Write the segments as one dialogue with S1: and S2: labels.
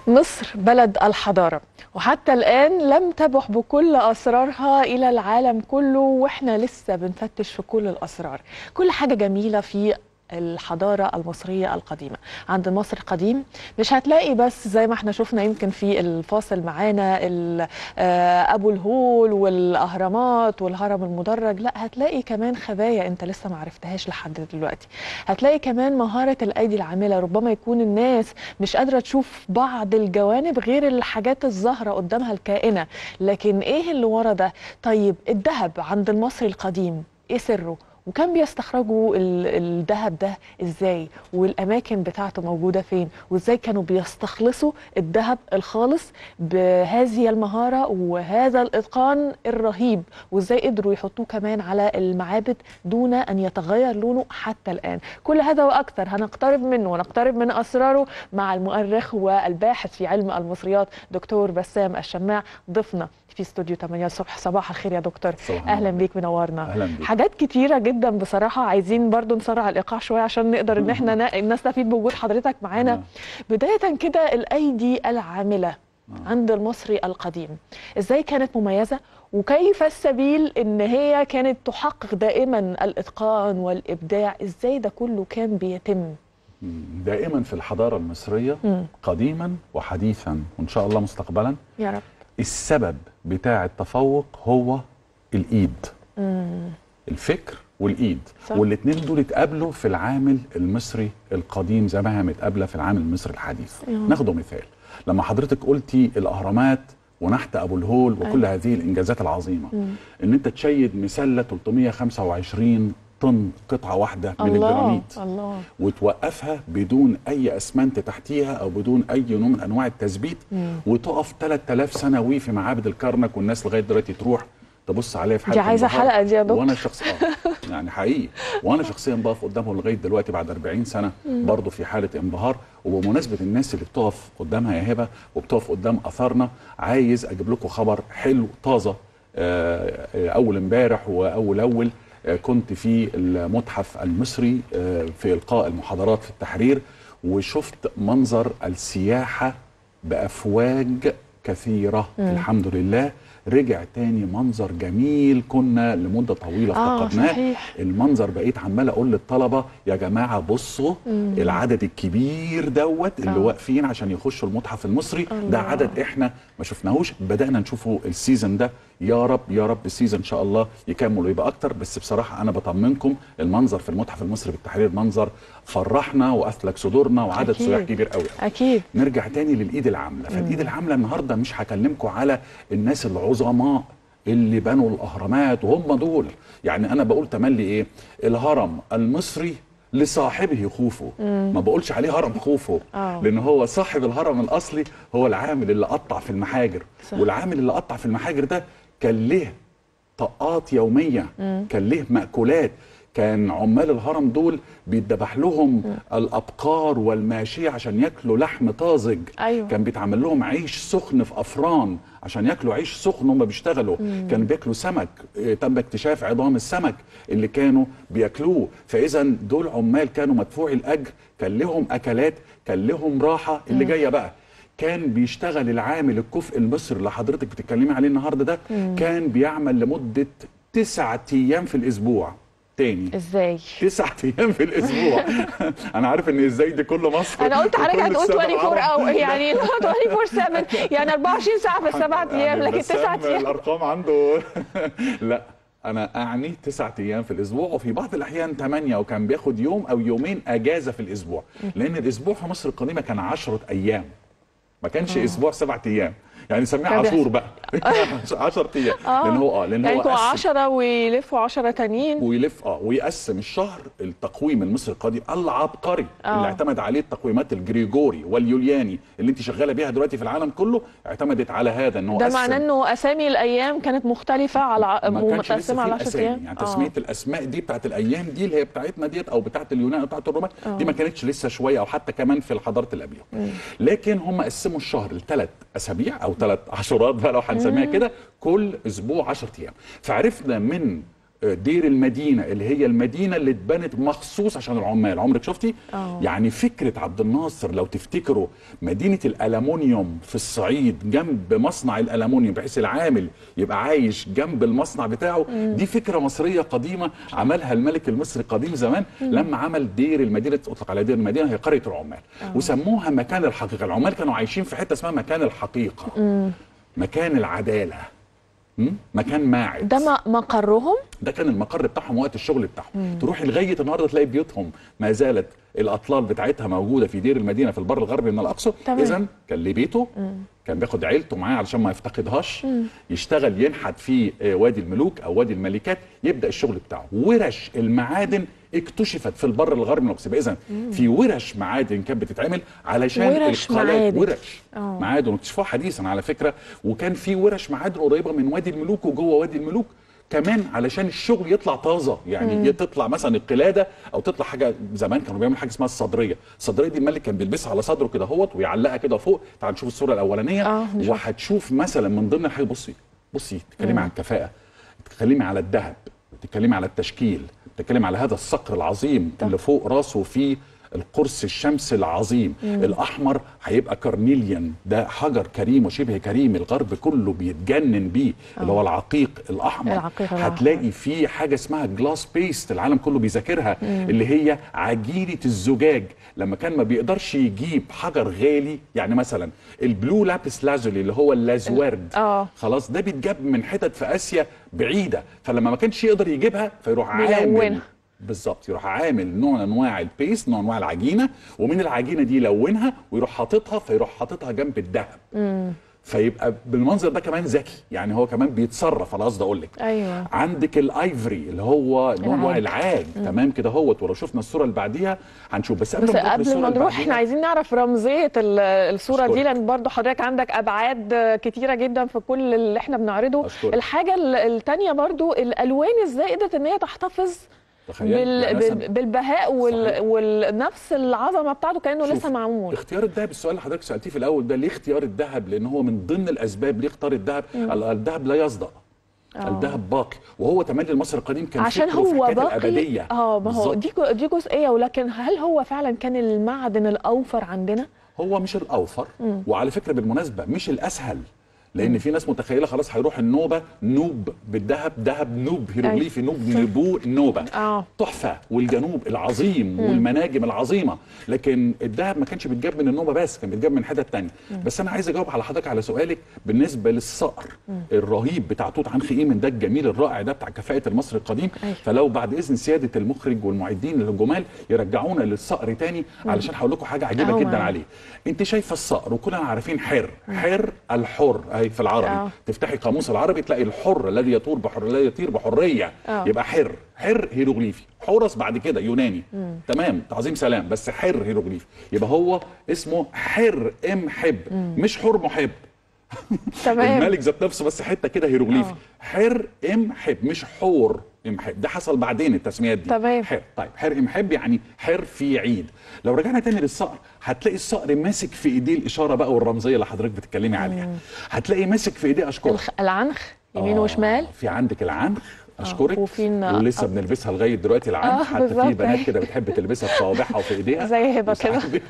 S1: مصر بلد الحضارة وحتى الآن لم تبح بكل أسرارها إلى العالم كله وإحنا لسه بنفتش في كل الأسرار كل حاجة جميلة في الحضارة المصرية القديمة عند مصر القديم مش هتلاقي بس زي ما احنا شفنا يمكن في الفاصل معانا ال- آه، أبو الهول والأهرامات والهرم المدرج لا هتلاقي كمان خبايا انت لسه ما عرفتهاش لحد دلوقتي هتلاقي كمان مهارة الأيدي العاملة ربما يكون الناس مش قادرة تشوف بعض الجوانب غير الحاجات الظاهرة قدامها الكائنة لكن ايه اللي ورا ده طيب الذهب عند المصري القديم ايه سره وكان بيستخرجوا ال- الذهب ده ازاي والاماكن بتاعته موجوده فين وازاي كانوا بيستخلصوا الذهب الخالص بهذه المهاره وهذا الاتقان الرهيب وازاي قدروا يحطوه كمان على المعابد دون ان يتغير لونه حتى الان كل هذا واكثر هنقترب منه ونقترب من اسراره مع المؤرخ والباحث في علم المصريات دكتور بسام الشماع ضيفنا في استوديو 8 الصبح صباح الخير يا دكتور
S2: صباح
S1: اهلا
S2: النور.
S1: بيك منورنا
S2: أهلا بيك.
S1: حاجات كتيره جدا بصراحه عايزين برضو نسرع الايقاع شويه عشان نقدر ان احنا نا- نستفيد بوجود حضرتك معانا
S2: آه.
S1: بدايه كده الايدي العامله عند المصري القديم ازاي كانت مميزه وكيف السبيل ان هي كانت تحقق دائما الاتقان والابداع ازاي ده كله كان بيتم
S2: دائما في الحضارة المصرية
S1: مم.
S2: قديما وحديثا وإن شاء الله مستقبلا
S1: يا رب
S2: السبب بتاع التفوق هو الإيد
S1: مم.
S2: الفكر والإيد
S1: صح.
S2: والاتنين دول اتقابلوا في العامل المصري القديم زي ما هي متقابلة في العامل المصري الحديث
S1: أيوة.
S2: ناخده مثال لما حضرتك قلتي الأهرامات ونحت أبو الهول وكل
S1: أيوة.
S2: هذه الإنجازات العظيمة
S1: مم.
S2: إن أنت تشيد مسلة 325 طن قطعة واحدة من
S1: الله
S2: الجرانيت
S1: الله
S2: وتوقفها بدون اي اسمنت تحتيها او بدون اي نوع من انواع التثبيت
S1: مم.
S2: وتقف 3000 سنوي في معابد الكرنك والناس لغايه دلوقتي تروح تبص عليها في حاله
S1: دي عايزه
S2: انبهار.
S1: حلقه دي يا دكتور
S2: وانا شخص اه يعني حقيقي وانا شخصيا بقف قدامهم لغايه دلوقتي بعد 40 سنه برضه في حاله انبهار وبمناسبه الناس اللي بتقف قدامها يا هبه وبتقف قدام اثارنا عايز اجيب لكم خبر حلو طازه آه، آه، اول امبارح واول اول آه، كنت في المتحف المصري آه، في القاء المحاضرات في التحرير وشفت منظر السياحه بافواج كثيره الحمد لله رجع تاني منظر جميل كنا لمده طويله
S1: اه
S2: فقدناه
S1: صحيح
S2: المنظر بقيت عمال اقول للطلبه يا جماعه بصوا
S1: مم.
S2: العدد الكبير دوت اللي
S1: آه.
S2: واقفين عشان يخشوا المتحف المصري
S1: الله.
S2: ده عدد احنا ما شفناهوش بدانا نشوفه السيزون ده يا رب يا رب السيزون ان شاء الله يكمل ويبقى اكتر بس بصراحه انا بطمنكم المنظر في المتحف المصري بالتحرير منظر فرحنا واثلج صدورنا وعدد
S1: أكيد.
S2: سياح كبير قوي
S1: اكيد
S2: نرجع تاني للايد العامله فالايد العامله النهارده مش هكلمكم على الناس العظماء اللي بنوا الاهرامات وهم دول يعني انا بقول تملي ايه الهرم المصري لصاحبه خوفه ما بقولش عليه هرم خوفه
S1: آه.
S2: لان هو صاحب الهرم الاصلي هو العامل اللي قطع في المحاجر
S1: صح.
S2: والعامل اللي قطع في المحاجر ده كان له طاقات يوميه كان له مأكولات كان عمال الهرم دول بيتذبح لهم الابقار والماشيه عشان ياكلوا لحم طازج
S1: أيوة.
S2: كان بيتعمل لهم عيش سخن في افران عشان ياكلوا عيش سخن هم بيشتغلوا كانوا بياكلوا سمك إيه، تم اكتشاف عظام السمك اللي كانوا بياكلوه فاذا دول عمال كانوا مدفوعي الاجر كان لهم اكلات كان لهم راحه اللي جايه بقى كان بيشتغل العامل الكفء المصري اللي حضرتك بتتكلمي عليه النهارده ده كان بيعمل لمده تسعة ايام في الاسبوع تاني
S1: ازاي
S2: تسعة ايام في الاسبوع انا عارف ان ازاي دي كل مصر
S1: انا قلت حضرتك
S2: وكل
S1: هتقول
S2: السبع
S1: 24 او
S2: عرب.
S1: يعني اللي هو 24 7 يعني 24 ساعه في السبع ايام
S2: يعني
S1: لكن
S2: بسام
S1: تسعة ايام
S2: الارقام عنده لا انا اعني تسعة ايام في الاسبوع وفي بعض الاحيان ثمانية وكان بياخد يوم او يومين اجازه في الاسبوع لان الاسبوع في مصر القديمه كان 10 ايام ما كانش اسبوع سبعة ايام يعني نسميه
S1: كان
S2: عاشور بقى 10 ايام لان هو اه لان
S1: يعني
S2: هو
S1: يكونوا
S2: قسم
S1: 10 ويلفوا 10 تانيين
S2: ويلف اه ويقسم الشهر التقويم المصري القديم العبقري
S1: آه.
S2: اللي اعتمد عليه التقويمات الجريجوري واليولياني اللي انت شغاله بيها دلوقتي في العالم كله اعتمدت على هذا ان هو
S1: ده
S2: قسم
S1: معناه انه اسامي الايام كانت مختلفه على
S2: ما كانش لسه
S1: متقسمه
S2: في
S1: على 10
S2: الاسامي
S1: ايام
S2: يعني
S1: آه.
S2: تسميه الاسماء دي بتاعت الايام دي اللي هي بتاعتنا ديت او بتاعت اليونان او بتاعت الرومان دي ما كانتش لسه شويه او حتى كمان في الحضاره اللي قبلهم لكن هم قسموا الشهر لثلاث اسابيع او ثلاث عشرات بقى لو هنسميها كده كل اسبوع 10 ايام فعرفنا من آه، دير المدينه اللي هي المدينه اللي اتبنت مخصوص عشان العمال عمرك شفتي
S1: آه.
S2: يعني فكره عبد الناصر لو تفتكروا مدينه الالومنيوم في الصعيد جنب مصنع الالومنيوم بحيث العامل يبقى عايش جنب المصنع بتاعه دي فكره مصريه قديمه عملها الملك المصري قديم زمان لما عمل دير المدينه اطلق على دير المدينه هي قريه العمال وسموها مكان الحقيقه العمال كانوا عايشين في حته اسمها مكان الحقيقه مكان العداله م? مكان ماعز
S1: ده م- مقرهم
S2: ده كان المقر بتاعهم وقت الشغل بتاعهم تروحي لغايه النهارده تلاقي بيوتهم ما زالت الاطلال بتاعتها موجوده في دير المدينه في البر الغربي من الاقصى
S1: تمام.
S2: اذا كان ليه بيته كان بياخد عيلته معاه علشان ما يفتقدهاش يشتغل ينحت في آه، وادي الملوك او وادي الملكات يبدا الشغل بتاعه ورش المعادن اكتشفت في البر الغربي من الاقصى اذا في ورش معادن كانت بتتعمل علشان
S1: ورش
S2: القلعة-
S1: معادن.
S2: ورش
S1: آه.
S2: معادن واكتشفوها حديثا على فكره وكان في ورش معادن قريبه من وادي الملوك وجوه وادي الملوك كمان علشان الشغل يطلع طازه يعني تطلع مثلا القلاده او تطلع حاجه زمان كانوا بيعملوا حاجه اسمها الصدريه الصدريه دي الملك كان بيلبسها على صدره كده اهوت ويعلقها كده فوق تعال نشوف الصوره الاولانيه
S1: آه، نشوف.
S2: وهتشوف مثلا من ضمن الحاجات بصي بصي تتكلمي عن الكفاءه تتكلمي على الذهب تتكلمي على التشكيل تتكلمي على هذا الصقر العظيم اللي فوق راسه فيه القرص الشمس العظيم الاحمر هيبقى كارنيليان ده حجر كريم وشبه كريم الغرب كله بيتجنن بيه اللي هو العقيق الاحمر
S1: العقيق الأحمر.
S2: هتلاقي في حاجه اسمها جلاس بيست العالم كله بيذاكرها اللي هي عجينه الزجاج لما كان ما بيقدرش يجيب حجر غالي يعني مثلا البلو لابس لازولي اللي هو اللازورد
S1: آه.
S2: خلاص ده بيتجاب من حتت في اسيا بعيده فلما ما كانش يقدر يجيبها فيروح عامل
S1: بيلونها.
S2: بالظبط يروح عامل نوع من انواع البيست نوع من انواع العجينه ومن العجينه دي يلونها ويروح حاططها فيروح حاططها جنب الذهب فيبقى بالمنظر ده كمان ذكي يعني هو كمان بيتصرف انا قصدي اقول لك
S1: ايوه
S2: عندك الايفري اللي هو نوع
S1: العاج.
S2: العاج تمام كده هوت ولو شفنا الصوره اللي بعديها هنشوف بس قبل
S1: بس
S2: ما نروح
S1: قبل
S2: للصورة
S1: ما
S2: اللي
S1: نروح
S2: بعديها،
S1: احنا عايزين نعرف رمزيه ال- الصوره دي
S2: أشكرك.
S1: لان برضو حضرتك عندك ابعاد كتيره جدا في كل اللي احنا بنعرضه
S2: أشكرك.
S1: الحاجه ال- التانية برضو الالوان ازاي قدرت ان هي تحتفظ
S2: تخيل يعني
S1: بال...
S2: مثلاً
S1: بال... بالبهاء وال...
S2: صحيح.
S1: والنفس العظمه بتاعته كانه
S2: شوف،
S1: لسه معمول
S2: اختيار الذهب السؤال اللي حضرتك سالتيه في الاول ده ليه اختيار الذهب لان هو من ضمن الاسباب ليه اختار الذهب ال- الذهب لا يصدأ الذهب باقي وهو تملي المصري القديم كان
S1: عشان
S2: فكره في
S1: هو
S2: حكاية
S1: باقي
S2: الابديه
S1: اه ما هو
S2: بالظبط.
S1: دي جو- دي جزئيه ولكن هل هو فعلا كان المعدن الاوفر عندنا؟
S2: هو مش الاوفر وعلى فكره بالمناسبه مش الاسهل لان في ناس متخيله خلاص هيروح النوبه نوب بالذهب ذهب نوب هيروغليفي نوب نبو النوبه
S1: اه
S2: تحفه والجنوب العظيم والمناجم العظيمه لكن الذهب ما كانش بيتجاب من النوبه بس كان بيتجاب من حتت تانية بس انا عايز اجاوب على حضرتك على سؤالك بالنسبه للصقر الرهيب بتاع توت عنخ امون ده الجميل الرائع ده بتاع كفاءه المصري القديم
S1: أيوة.
S2: فلو بعد اذن سياده المخرج والمعدين الجمال يرجعونا للصقر تاني علشان هقول لكم حاجه عجيبه
S1: أهو
S2: جدا
S1: معايا.
S2: عليه انت شايفه الصقر وكلنا عارفين حر حر الحر اهي في العربي
S1: آه.
S2: تفتحي قاموس العربي تلاقي الحر الذي يطور بحر الذي يطير بحريه
S1: آه.
S2: يبقى حر حر هيروغليفي حورس بعد كده يوناني تمام تعظيم سلام بس حر هيروغليفي يبقى هو اسمه حر ام حب مش حر محب
S1: تمام
S2: الملك ذات نفسه بس حته كده هيروغليفي
S1: آه.
S2: حر ام حب مش حور ام حب ده حصل بعدين التسميات دي
S1: تمام.
S2: حر طيب حر ام حب يعني حر في عيد لو رجعنا تاني للصقر هتلاقي الصقر ماسك في ايديه الاشاره بقى والرمزيه اللي حضرتك بتتكلمي عليها هتلاقي ماسك في ايديه اشكرك
S1: الخ... العنخ يمين
S2: آه،
S1: وشمال
S2: في عندك العنخ اشكرك
S1: وفي الن-
S2: ولسه بنلبسها لغايه دلوقتي العنخ
S1: آه،
S2: حتى في
S1: بالظبط.
S2: بنات كده بتحب تلبسها في صوابعها وفي ايديها
S1: زي هبه كده
S2: وساعات بي-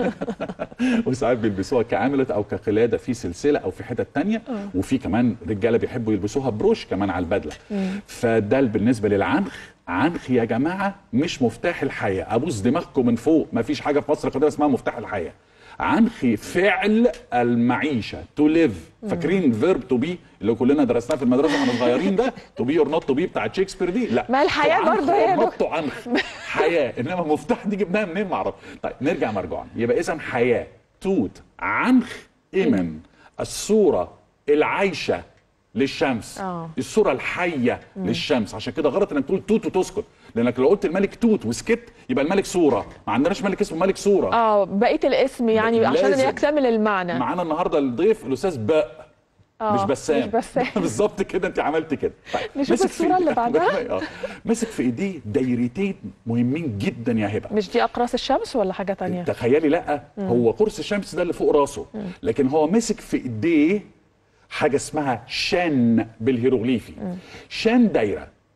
S2: وساعات بيلبسوها كعملت او كقلاده في سلسله او في حتت تانية وفي كمان رجاله بيحبوا يلبسوها بروش كمان على البدله فده بالنسبه للعنخ عنخ يا جماعه مش مفتاح الحياه ابوس دماغكم من فوق ما فيش حاجه في مصر القديمه اسمها مفتاح الحياه عنخ فعل المعيشه تو ليف فاكرين فيرب تو بي اللي كلنا درسناه في المدرسه واحنا صغيرين ده تو بي اور نوت تو بي بتاع شكسبير دي لا
S1: ما الحياة
S2: تو عنخ
S1: برضه هي
S2: or
S1: دكتور.
S2: not تو عنخ حياه انما مفتاح دي جبناها منين ما اعرف طيب نرجع مرجوعا يبقى اذا حياه توت عنخ امن الصوره العايشه للشمس
S1: آه.
S2: الصوره الحيه للشمس عشان كده غلط انك تقول توت وتسكت لانك لو قلت الملك توت وسكت يبقى الملك صوره ما عندناش ملك اسمه ملك صوره
S1: اه بقيه الاسم يعني عشان
S2: لازم.
S1: يكتمل المعنى
S2: معانا النهارده الضيف الاستاذ باء
S1: آه،
S2: مش بسام
S1: مش بسام.
S2: بالظبط كده انت عملت كده طيب
S1: نشوف
S2: مسك في
S1: الصورة
S2: إيديه-
S1: اللي بعدها.
S2: آه. مسك في ايديه دايرتين مهمين جدا يا هبه
S1: مش دي اقراص الشمس ولا حاجه تانية
S2: تخيلي لا هو قرص الشمس ده اللي فوق راسه لكن هو مسك في ايديه حاجه اسمها شان بالهيروغليفي شان دايره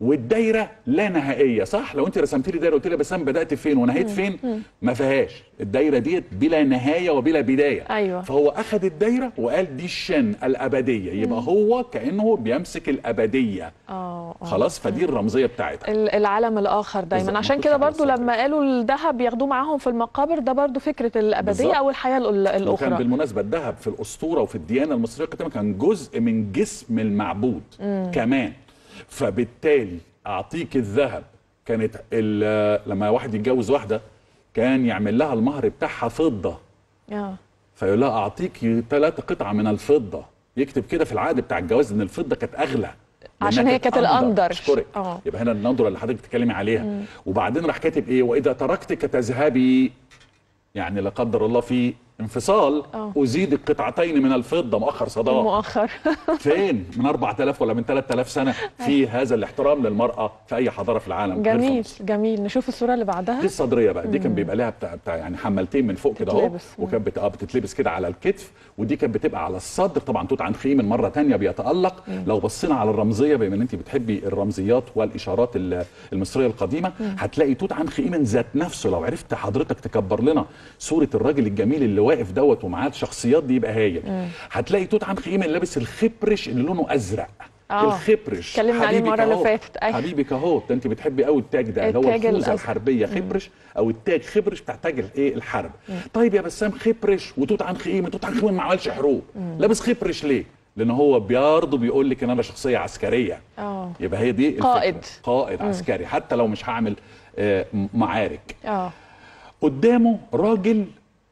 S2: والدايره لا نهائيه صح لو انت رسمت لي دايره قلت لي بس انا بدات فين ونهيت فين ما فيهاش الدايره ديت بلا نهايه وبلا بدايه
S1: أيوة.
S2: فهو اخذ الدايره وقال دي الشن الابديه يبقى هو كانه بيمسك الابديه
S1: اه آه.
S2: خلاص فدي الرمزيه بتاعتها
S1: ال- العالم الاخر دايما
S2: بالظبط،
S1: عشان
S2: ما
S1: كده
S2: كنتش
S1: برضو
S2: على
S1: لما قالوا الذهب ياخدوه معاهم في المقابر ده برضو فكره الابديه
S2: بالظبط.
S1: او الحياه ال-
S2: وكان
S1: الاخرى
S2: بالمناسبه الذهب في الاسطوره وفي الديانه المصريه القديمه كان جزء من جسم المعبود كمان فبالتالي اعطيك الذهب كانت ال- لما واحد يتجوز واحده كان يعمل لها المهر بتاعها فضه
S1: اه
S2: فيقول لها اعطيك ثلاثة قطعة من الفضة يكتب كده في العقد بتاع الجواز ان الفضة كانت اغلى
S1: عشان
S2: لأنها
S1: هي كانت الأندر.
S2: اشكرك
S1: آه.
S2: يبقى هنا النضره اللي حضرتك بتتكلمي عليها وبعدين راح كاتب ايه واذا تركتك تذهبي يعني لا قدر الله في انفصال
S1: آه.
S2: ازيد القطعتين من الفضه مؤخر صداق
S1: مؤخر
S2: فين من 4000 ولا من 3000 سنه في هذا الاحترام للمراه في اي حضاره في العالم غير في
S1: جميل
S2: مصر.
S1: جميل نشوف الصوره اللي بعدها
S2: دي الصدريه بقى دي كان بيبقى لها بتاع, بتاع يعني حمالتين من فوق كده اهو
S1: تتلبس.
S2: وكانت بت- آه بتتلبس كده على الكتف ودي كانت بتبقى على الصدر طبعا توت عنخ امون مره تانية بيتالق لو بصينا على الرمزيه بما ان انت بتحبي الرمزيات والاشارات ال- المصريه القديمه هتلاقي توت عنخ امون ذات نفسه لو عرفت حضرتك تكبر لنا صوره الراجل الجميل اللي واقف دوت ومعاه الشخصيات دي يبقى هايل هتلاقي توت عنخ امون لابس الخبرش اللي لونه ازرق
S1: آه.
S2: الخبرش
S1: اتكلمنا عليه
S2: حبيبك
S1: المرة اللي
S2: أهو.
S1: فاتت. أيوة.
S2: حبيبك اهو ده انت بتحبي قوي التاج ده اللي هو
S1: التاج
S2: الخوذه
S1: الأزرق.
S2: الحربيه خبرش او التاج خبرش بتاع تاج الايه الحرب طيب يا بسام خبرش وتوت عنخ امون توت عنخ امون ما عملش حروب لابس خبرش ليه لان هو برضه بيقول لك ان انا شخصيه عسكريه
S1: اه
S2: يبقى هي دي الفكرة.
S1: قائد.
S2: قائد عسكري حتى لو مش هعمل آه، م- معارك
S1: اه
S2: قدامه راجل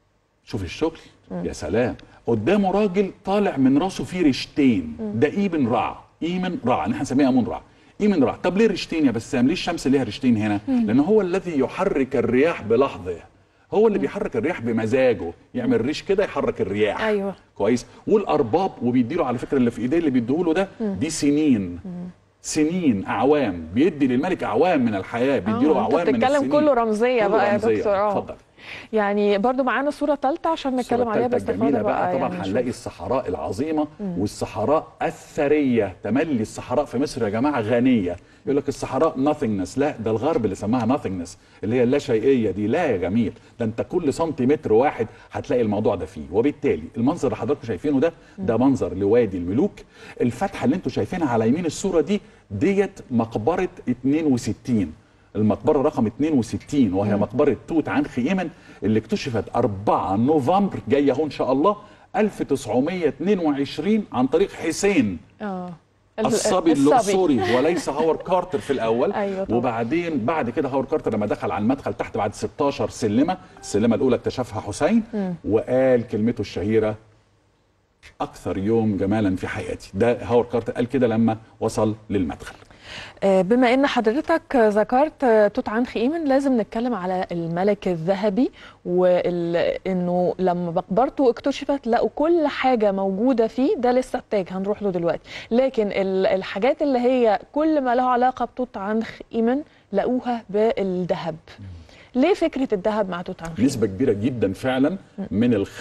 S2: شوف الشغل يا سلام قدامه راجل طالع من راسه فيه ريشتين ده ايمن رع ايمن رع احنا هنسميها امون رع ايمن رع طب ليه ريشتين يا بسام ليه الشمس ليها ريشتين هنا لان هو الذي يحرك الرياح بلحظه هو اللي بيحرك الرياح بمزاجه يعمل ريش كده يحرك الرياح
S1: أيوة.
S2: كويس والارباب وبيديله على فكره اللي في ايديه اللي بيديهوله ده دي سنين سنين اعوام بيدي للملك اعوام من الحياه بيديله
S1: آه، انت
S2: اعوام من
S1: بتتكلم
S2: السنين
S1: كله رمزيه
S2: كله
S1: بقى يا
S2: رمزية.
S1: دكتور اه
S2: اتفضل
S1: يعني برضو معانا صوره ثالثه عشان نتكلم
S2: الصورة
S1: عليها
S2: التالتة
S1: باستفاضه
S2: الجميلة
S1: بقى,
S2: بقى طبعا
S1: يعني
S2: هنلاقي الصحراء العظيمة والصحراء الثرية تملي الصحراء في مصر يا جماعة غنية يقول لك الصحراء nothingness لا ده الغرب اللي سماها nothingness اللي هي اللاشيئية دي لا يا جميل ده انت كل سنتيمتر واحد هتلاقي الموضوع ده فيه وبالتالي المنظر اللي حضراتكم شايفينه ده ده منظر لوادي الملوك الفتحة اللي انتم شايفينها على يمين الصورة دي ديت مقبرة 62 المقبرة رقم 62 وهي مقبرة توت عنخ آمن اللي اكتشفت 4 نوفمبر جاية اهو إن شاء الله 1922 عن طريق حسين
S1: اه ال-
S2: الصبي الأقصري وليس هاورد كارتر في الأول
S1: أيوة طبعا.
S2: وبعدين بعد كده هاورد كارتر لما دخل على المدخل تحت بعد 16 سلمة السلمة الأولى اكتشفها حسين وقال كلمته الشهيرة أكثر يوم جمالا في حياتي ده هاورد كارتر قال كده لما وصل للمدخل
S1: آه، بما ان حضرتك ذكرت آه، توت عنخ امون لازم نتكلم على الملك الذهبي وانه لما مقبرته اكتشفت لقوا كل حاجه موجوده فيه ده لسه التاج هنروح له دلوقتي لكن ال- الحاجات اللي هي كل ما له علاقه بتوت عنخ امون لقوها بالذهب ليه فكره الذهب مع توت عنخ آمون؟
S2: نسبة كبيرة جدا فعلا من ال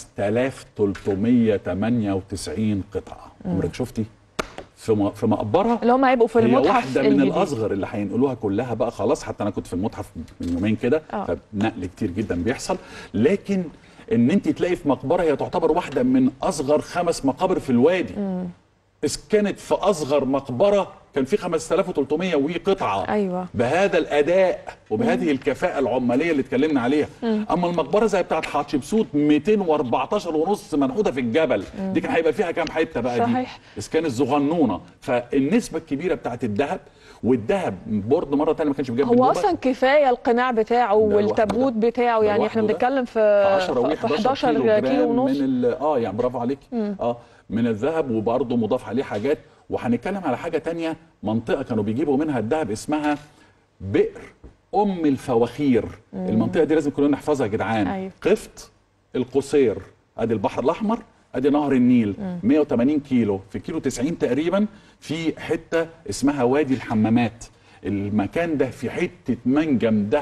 S2: 5398 قطعة عمرك شفتي في م- في مقبرة
S1: اللي هم هيبقوا في
S2: هي
S1: المتحف
S2: واحدة من
S1: الجديد.
S2: الأصغر اللي هينقلوها كلها بقى خلاص حتى أنا كنت في المتحف من يومين كده
S1: آه.
S2: فنقل كتير جدا بيحصل لكن إن أنت تلاقي في مقبرة هي تعتبر واحدة من أصغر خمس مقابر في الوادي إذ كانت في أصغر مقبرة كان في 5300 وي قطعة
S1: أيوة.
S2: بهذا الاداء وبهذه الكفاءه العماليه اللي اتكلمنا عليها اما المقبره زي بتاعه حتشبسوت 214 ونص منحوته في الجبل دي كان هيبقى فيها كام حته بقى
S1: صحيح.
S2: دي اذا كانت صغنونه فالنسبه الكبيره بتاعه الذهب والذهب برضه مره ثانيه ما كانش بيجيب
S1: هو اصلا كفايه القناع بتاعه
S2: لوحده
S1: والتابوت
S2: ده.
S1: بتاعه
S2: ده
S1: يعني احنا
S2: لوحده ده.
S1: بنتكلم في
S2: 10 و
S1: في
S2: 11 كيلو,
S1: كيلو
S2: جرام
S1: ونص
S2: من ال- اه يعني برافو عليك اه من الذهب وبرضه مضاف عليه حاجات وهنتكلم على حاجه تانية منطقه كانوا بيجيبوا منها الذهب اسمها بئر ام الفواخير المنطقه دي لازم كلنا نحفظها يا جدعان
S1: أيوة.
S2: قفط القصير ادي البحر الاحمر ادي نهر النيل 180 كيلو في كيلو 90 تقريبا في حته اسمها وادي الحمامات المكان ده في حته منجم ذهب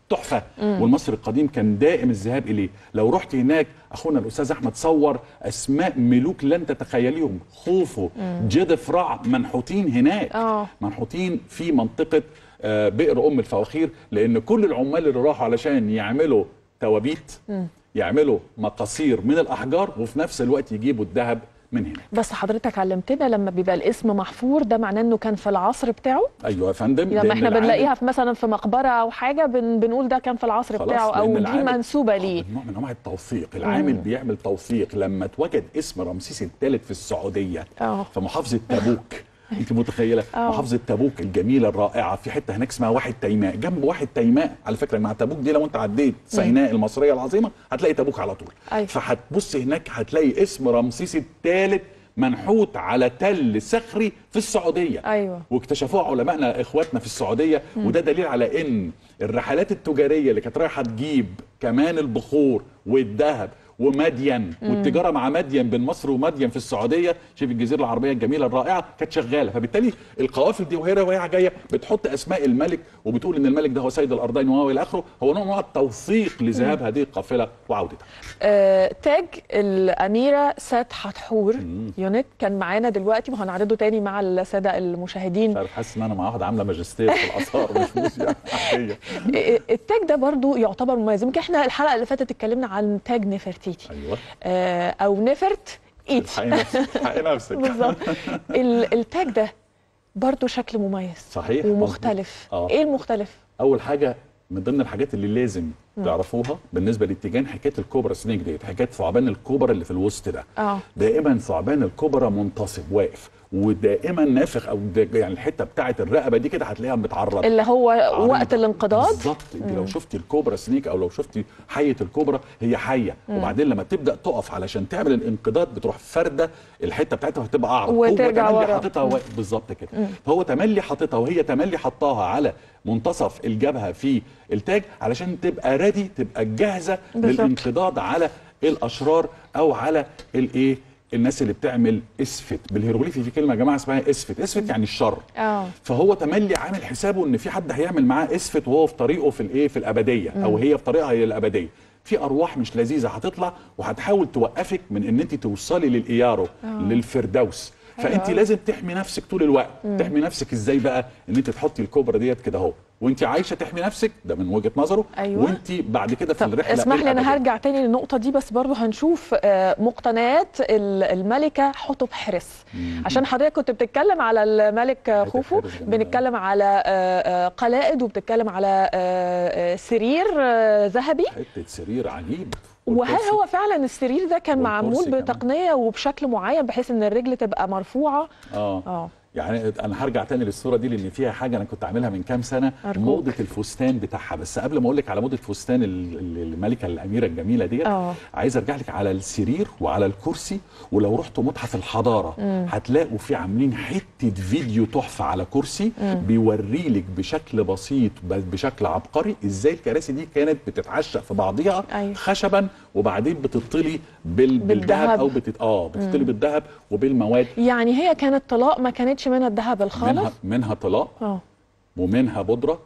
S2: تحفه والمصري القديم كان دائم الذهاب اليه لو رحت هناك اخونا الاستاذ احمد صور اسماء ملوك لن تتخيليهم خوفو جدفرع منحوتين هناك
S1: آه.
S2: منحوتين في منطقه آه، بئر ام الفواخير لان كل العمال اللي راحوا علشان يعملوا توابيت يعملوا مقاصير من الاحجار وفي نفس الوقت يجيبوا الذهب من هنا
S1: بس حضرتك علمتنا لما بيبقى الاسم محفور ده معناه انه كان في العصر بتاعه
S2: ايوه يا فندم
S1: لما
S2: لأن
S1: احنا
S2: العالم-
S1: بنلاقيها في مثلا في مقبره او حاجه بن بنقول ده كان في العصر
S2: خلاص،
S1: بتاعه او
S2: لأن
S1: دي
S2: العامل-
S1: منسوبه
S2: آه،
S1: ليه
S2: نوع من انواع التوثيق العامل بيعمل توثيق لما اتوجد اسم رمسيس الثالث في السعوديه
S1: اه
S2: في محافظه تبوك انت متخيله
S1: آه.
S2: محافظه تبوك الجميله الرائعه في حته هناك اسمها واحد تيماء جنب واحد تيماء على فكره مع تبوك دي لو انت عديت سيناء المصريه العظيمه هتلاقي تبوك على طول
S1: أيوة.
S2: فهتبص هناك هتلاقي اسم رمسيس الثالث منحوت على تل صخري في السعوديه
S1: ايوه
S2: واكتشفوها علمائنا اخواتنا في السعوديه وده دليل على ان الرحلات التجاريه اللي كانت رايحه تجيب كمان البخور والذهب ومدين والتجاره مع مدين بين مصر ومدين في السعوديه شوف الجزيره العربيه الجميله الرائعه كانت شغاله فبالتالي القوافل دي وهي وهي جايه بتحط اسماء الملك وبتقول ان الملك ده هو سيد الارضين وهو الى اخره هو نوع من أنواع التوثيق لذهاب هذه القافله وعودتها
S1: آه، تاج الأميرة سات حتحور يونت كان معانا دلوقتي وهنعرضه تاني مع السادة المشاهدين
S2: مش عارف حاسس ان انا مع واحده عامله ماجستير في الاثار مش موسيقى عاديه
S1: آه، التاج ده برضو يعتبر مميز يمكن احنا الحلقة اللي فاتت اتكلمنا عن تاج نفرتيتي
S2: ايوه
S1: آه، أو نفرت ايتي
S2: حقي نفسك حقي نفسك
S1: بالظبط ال- التاج ده برضو شكل مميز
S2: صحيح
S1: ومختلف
S2: آه.
S1: ايه المختلف؟
S2: اول حاجه من ضمن الحاجات اللي لازم تعرفوها بالنسبه للتيجان حكايه الكوبرا سنيك ديت حكايه ثعبان الكوبرا اللي في الوسط ده
S1: اه
S2: دائما ثعبان الكوبرا منتصب واقف ودائما نافخ او دا- يعني الحته بتاعه الرقبه دي كده هتلاقيها متعرضه
S1: اللي هو
S2: عريضة.
S1: وقت الانقضاض
S2: بالظبط انت لو شفتي الكوبرا سنيك او لو شفتي حيه الكوبرا هي حيه وبعدين لما تبدا تقف علشان تعمل الانقضاض بتروح فرده الحته بتاعتها هتبقى اعرض
S1: وترجع
S2: هو تملي
S1: ورا.
S2: حاططها واقف بالظبط كده فهو تملي حاططها وهي تملي حطاها على منتصف الجبهه في التاج علشان تبقى ريدي تبقى جاهزه
S1: بالظبط.
S2: للانقضاض على الاشرار او على الايه الناس اللي بتعمل اسفت بالهيروغليفي في كلمه يا جماعه اسمها اسفت اسفت يعني الشر
S1: اه
S2: فهو تملي عامل حسابه ان في حد هيعمل معاه اسفت وهو في طريقه في الايه في الابديه او هي في طريقها الى الابديه في ارواح مش لذيذه هتطلع وهتحاول توقفك من ان انت توصلي للايارو للفردوس
S1: حلو
S2: فانت
S1: أوي.
S2: لازم تحمي نفسك طول الوقت تحمي نفسك ازاي بقى ان انت تحطي الكوبرا ديت كده اهو وانت عايشه تحمي نفسك ده من وجهه نظره
S1: أيوة.
S2: وانت بعد كده في
S1: طب
S2: الرحله
S1: اسمح لي انا
S2: الأبدية.
S1: هرجع تاني للنقطه دي بس برضو هنشوف آه، مقتنيات ال- الملكه حتب حرس عشان حضرتك كنت بتتكلم على الملك آه،
S2: حتب
S1: خوفو
S2: حرس جميلة.
S1: بنتكلم على آه، آه، قلائد وبتتكلم على آه، آه، سرير آه، ذهبي
S2: حته سرير عجيب
S1: وهل
S2: والكرسي.
S1: هو فعلا السرير ده كان معمول
S2: والكرسي كمان.
S1: بتقنيه وبشكل معين بحيث ان الرجل تبقى مرفوعه
S2: اه
S1: اه
S2: يعني انا هرجع تاني للصوره دي لان فيها حاجه انا كنت عاملها من كام سنه
S1: أرجوك.
S2: موضه الفستان بتاعها بس قبل ما اقول لك على موضه فستان ال- ال- الملكه الاميره الجميله ديت
S1: اه
S2: عايز ارجع لك على السرير وعلى الكرسي ولو رحتوا متحف الحضاره هتلاقوا في عاملين حته فيديو تحفه على كرسي بيوري لك بشكل بسيط بل بشكل عبقري ازاي الكراسي دي كانت بتتعشق في بعضها
S1: أيوة.
S2: خشبا وبعدين بتطلي بال... بالذهب
S1: بالذهب.
S2: او بتت... اه بتطلي بالذهب وبالمواد
S1: يعني هي كانت طلاق ما كانتش منها الذهب
S2: منها
S1: الخالص
S2: منها طلاق
S1: اه
S2: ومنها بودره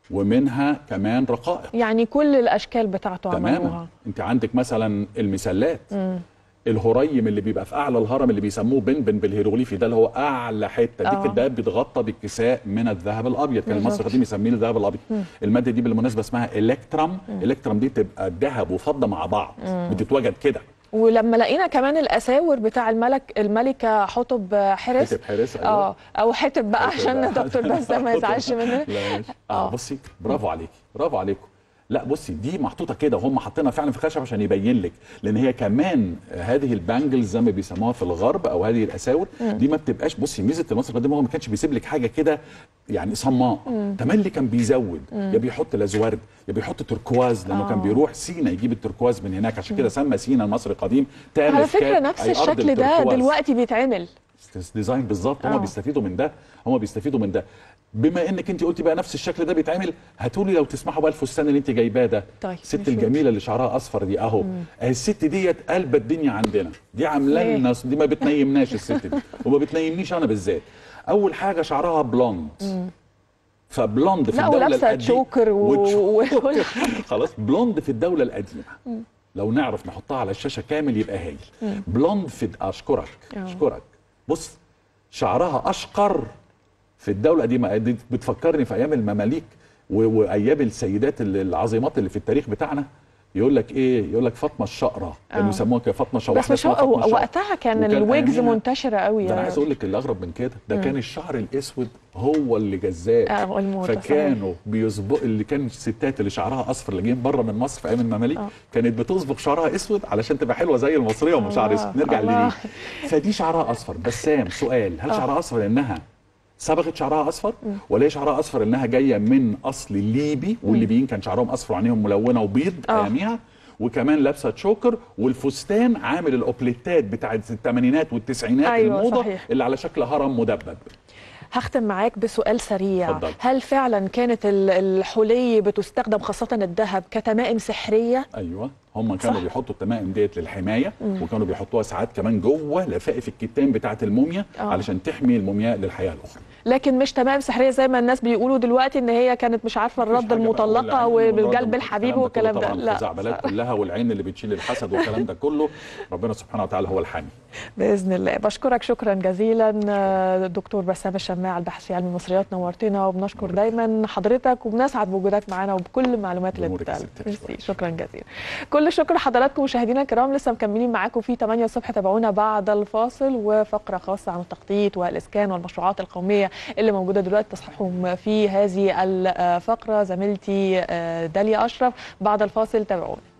S2: ومنها كمان رقائق
S1: يعني كل الاشكال بتاعته
S2: تماما
S1: عملوها
S2: انت عندك مثلا المسلات الهريم اللي بيبقى في اعلى الهرم اللي بيسموه بنبن بالهيروغليفي ده اللي هو اعلى حته
S1: آه.
S2: دي كده بيتغطى بالكساء من الذهب الابيض كان
S1: بالظبط.
S2: المصري القديم يسميه الذهب الابيض الماده دي بالمناسبه اسمها الكترم الكترم دي تبقى ذهب وفضه مع بعض بتتوجد كده
S1: ولما لقينا كمان الاساور بتاع الملك الملكه حتب حرس
S2: حتب حارس أيوة.
S1: اه او حتب بقى
S2: حتب
S1: عشان
S2: بقى.
S1: دكتور بسام ما يزعلش مننا
S2: لا ماشي.
S1: آه.
S2: اه بصي برافو عليكي برافو عليكم لا بصي دي محطوطه كده وهم حاطينها فعلا في خشب عشان يبين لك لان هي كمان هذه البانجلز زي ما بيسموها في الغرب او هذه الاساور دي ما بتبقاش بصي ميزه المصري القديم هو ما كانش بيسيب لك حاجه كده يعني صماء تملي كان بيزود يا بيحط لازورد يا بيحط تركواز لانه
S1: آه.
S2: كان بيروح سينا يجيب التركواز من هناك عشان كده سمى سينا المصري القديم تامر
S1: على فكره
S2: كات،
S1: نفس
S2: أي أرض
S1: الشكل ده
S2: التركواز.
S1: دلوقتي بيتعمل
S2: ديزاين بالظبط هم
S1: آه.
S2: بيستفيدوا من ده هم بيستفيدوا من ده بما انك انت قلتي بقى نفس الشكل ده بيتعمل هاتولي لو تسمحوا بقى الفستان اللي انت جايباه ده
S1: طيب،
S2: الست
S1: نشوف.
S2: الجميله اللي شعرها اصفر دي اهو اهي الست ديت قلبة الدنيا عندنا دي عامله
S1: ليه؟
S2: لنا دي ما بتنيمناش الست دي وما بتنيمنيش انا بالذات اول حاجه شعرها بلوند فبلوند في
S1: لا
S2: الدوله
S1: ولابسه
S2: القديمه
S1: تشوكر و-
S2: وتشوكر.
S1: وكل
S2: خلاص بلوند في الدوله القديمه لو نعرف نحطها على الشاشه كامل يبقى هايل بلوند في اشكرك
S1: آه.
S2: اشكرك بص شعرها اشقر في الدوله القديمه دي بتفكرني في ايام المماليك و- وايام السيدات ال- العظيمات اللي في التاريخ بتاعنا يقول لك ايه يقول لك فاطمه الشقره كانوا
S1: آه.
S2: يسموها كده فاطمه شقره
S1: بس مش هو وقتها كان
S2: وكان
S1: الويجز
S2: أياميها-
S1: منتشره قوي
S2: ده انا
S1: يعني.
S2: عايز اقول لك اللي اغرب من كده ده كان الشعر الاسود هو اللي جذاب
S1: آه، الموضة،
S2: فكانوا بيسبق اللي كان الستات اللي شعرها اصفر اللي جايين بره من مصر في ايام المماليك
S1: آه.
S2: كانت بتصبغ شعرها اسود علشان تبقى حلوه زي المصريه ومش شعر
S1: الله،
S2: اسود نرجع
S1: الله.
S2: لدي فدي شعرها اصفر بسام سؤال هل
S1: آه.
S2: شعرها اصفر لانها صبغت شعرها اصفر ولا هي شعرها اصفر انها جايه من اصل ليبي والليبيين كان شعرهم اصفر وعينيهم ملونه وبيض
S1: آه.
S2: اياميها وكمان لابسه تشوكر والفستان عامل الاوبليتات بتاعت الثمانينات والتسعينات
S1: أيوة،
S2: الموضه
S1: صحيح.
S2: اللي على شكل هرم مدبب
S1: هختم معاك بسؤال سريع
S2: اتفضل.
S1: هل فعلا كانت ال- الحلي بتستخدم خاصه الذهب كتمائم سحريه
S2: ايوه هم كانوا
S1: صح.
S2: بيحطوا التمائم ديت للحمايه وكانوا بيحطوها ساعات كمان جوه لفائف الكتان بتاعه الموميا
S1: آه.
S2: علشان تحمي المومياء للحياه الاخرى
S1: لكن مش تمائم سحريه زي ما الناس بيقولوا دلوقتي ان هي كانت مش عارفه
S2: مفيش
S1: الرد
S2: حاجة بقى،
S1: المطلقه
S2: والعين والرد
S1: وبالقلب الحبيب
S2: كله
S1: والكلام ده
S2: طبعا
S1: لا
S2: الخزعبلات كلها والعين اللي بتشيل الحسد والكلام ده كله ربنا سبحانه وتعالى هو الحامي
S1: باذن الله بشكرك شكرا جزيلا آه، دكتور بسام الشماع الباحث في علم المصريات نورتنا وبنشكر دايما حضرتك وبنسعد بوجودك معانا وبكل المعلومات اللي
S2: بنورك يا
S1: بتتقال
S2: ست.
S1: ميرسي شكرا جزيلا كل الشكر لحضراتكم مشاهدينا الكرام لسه مكملين معاكم في 8 الصبح تابعونا بعد الفاصل وفقره خاصه عن التخطيط والاسكان والمشروعات القوميه اللي موجوده دلوقتي تصحيحهم في هذه الفقره زميلتي آه، داليا اشرف بعد الفاصل تابعونا